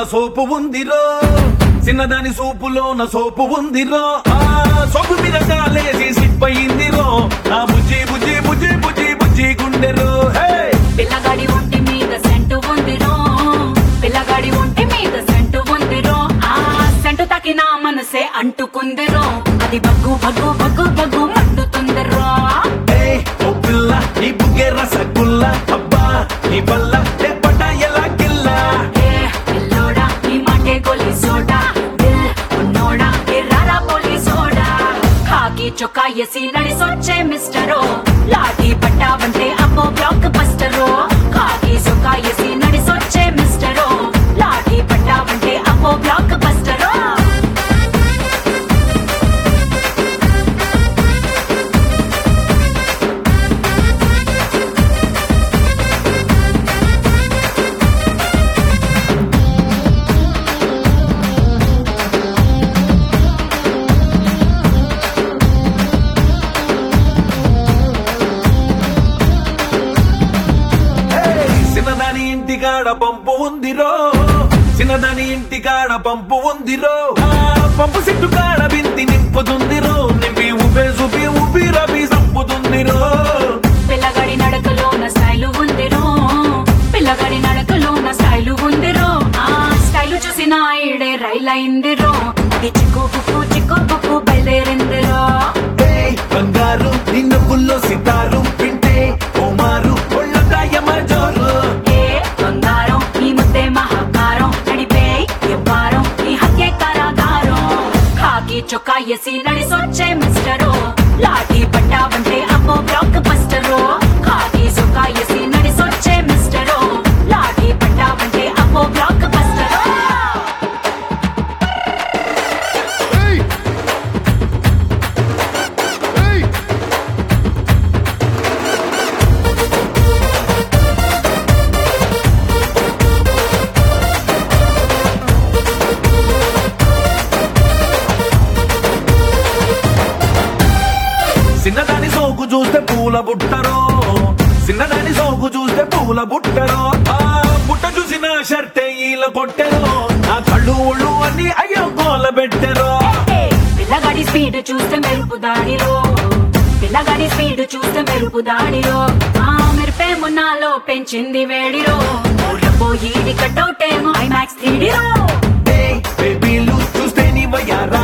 సోపు ఉందిరో చిన్నదాని సూపులోన సోపు ఉందిరో ఆ సోపు మీద కాలేసి సిప్పయిందిరో ఆ బుజ్జి బుజ్జి బుజ్జి బుజ్జి బుజ్జి గుండెరో హే పిల్లగాడి ఒంటి మీద సెంటు ఉందిరో పిల్లగాడి ఒంటి మీద సెంటు ఉందిరో ఆ సెంటు తాకిన మనసే అంటుకుందిరో అది బగ్గు బగ్గు బగ్గు బగ్గు మండుతుందిరో ఏయ్, ఓ పిల్ల ఈ బుగ్గే రసగుల్ల అబ్బా నీ వల్ల లేపట ఎలా కిల్లా ఏ పిల్లోడా నీ మాటే గొలి సోడా దిల్ ఉన్నోడా ఎర్రారా పోలి సోడా కాకి చొక్కా ఎసి నడిసొచ్చే మిస్టరో లాఠీ పట్టావంటే అప్పో బ్లాక్ బస్టరో కాకి చొక్కా ఎసి నడిసొచ్చే మిస్టరో లాఠీ పట్టావంటే అప్పో బ్లాక్ బస్టరో ఏయ్, చిన్నదాని ఇంటికాడ పంపు ఉందిరో చిన్నదాని ఇంటికాడ పంపు ఉందిరో ఆ, పంపు సిట్టు కాడ బింతి నింపుతుందిరో నింపి ఉపే సుపి ఉపి రబి సంపుతుందిరో పిల్లగాడి నడకలో నా స్టైలు ఉందిరో పిల్లగాడి నడకలో నా స్టైలు ఉందిరో ఆ స్టైలు చూసిన ఈడే రైల్ అయిందిరో అది చిక్కు బుక్కు చిక్కు బుక్కు బయలుదేరిందిరో ఏయ్, బంగారు నిన్ను పుల్లో సితారు వింటే ఓమారు ఒళ్ళంతా యమ జోరు ఏ బంగారం ఈ ముద్దే మహాకారం నడిపే ఎవ్వారం ఈ హత్యే కారాగారం కాకి చొక్కా ఎసి నడిసొచ్చే మిస్టరో లాఠీ పట్టావంటే అమ్మో బ్లాక్ బస్టరో కాకి చొక్కా ఎసి నడిసొచ్చే మిస్టరో లాఠీ పట్టావంటే అమ్మో బ్లాక్ బస్టరో చిన్నదాని సోకు చూస్తే పూల బుట్టరో చిన్నదాని సోకు చూస్తే పూల బుట్టరో ఆ బుట్ట చూసిన షర్టే ఈల కొట్టెరో ఆ కళ్ళు ఒళ్ళు అన్ని అయ్యో గోల పెట్టెరో పిల్లగాడి స్పీడ్ చూస్తే మెరుపు దాడిలో పిల్లగాడి స్పీడ్ చూస్తే మెరుపు దాడిలో ఆ మెరుపే మున్నాలో పెంచింది వేడిలో ఊర్లపోయి కట్అవుట్ ఏమో ఐమాక్స్ త్రీడీలో ఏయ్, బేబీలు చూస్తే నీ వయ్యారా